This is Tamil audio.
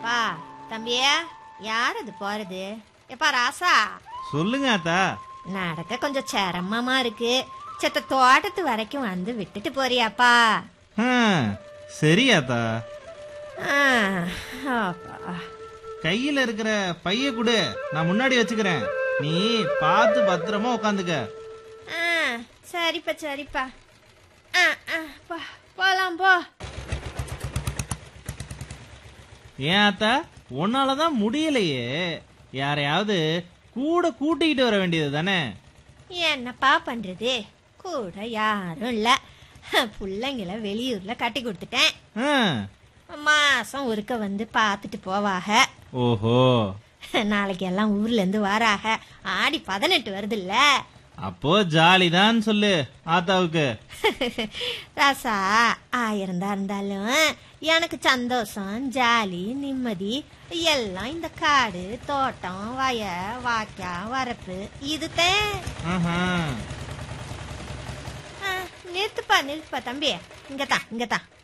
பா தம்பியா யார் அது போறது எப்பா ராசா சொல்லுங்க ஆத்தா நடக்க கொஞ்சம் சிரமமா இருக்கு செத்த தோட்டத்து வரைக்கும் வந்து விட்டுட்டு போறியாப்பா ஹம், சரி ஆத்தா ஆ, அப்பா. கையில இருக்கிற பைய கொடு நான் முன்னாடி வச்சுக்கிறேன் நீ பார்த்து பத்திரமா உட்காந்துக்க ஆ, சரிப்பா சரிப்பா ஆ, ஆ, போ, போலாம் போ ஏன் ஆத்தா உன்னாலதான் முடியலையே யாரையாவது கூட கூட்டிக்கிட்டு வர வேண்டியது தானே என்னப்பா பண்றது கூட யாரும் இல்ல பிள்ளைங்கள வெளியூர்ல கட்டி கொடுத்துட்டேன் ஹம், மாசம் ஒருக்க வந்து பார்த்துட்டு போவாக ஓஹோ நாளைக்கு எல்லாம் ஊர்ல இருந்து வராக ஆடி பதினெட்டு வருதுல்ல அப்போ ஜாலிதான் சொல்லு ஆத்தாவுக்கு ராசா ஆயிரம் தான் இருந்தாலும் எனக்கு சந்தோஷம் ஜாலி நிம்மதி எல்லாம் இந்த காடு தோட்டம் வய வாக்கியா வரப்பு இதுதான் ஆஹா. ஆ, நிறுத்துப்பா நிறுத்துப்பா தம்பி இங்கதான் இங்கதான்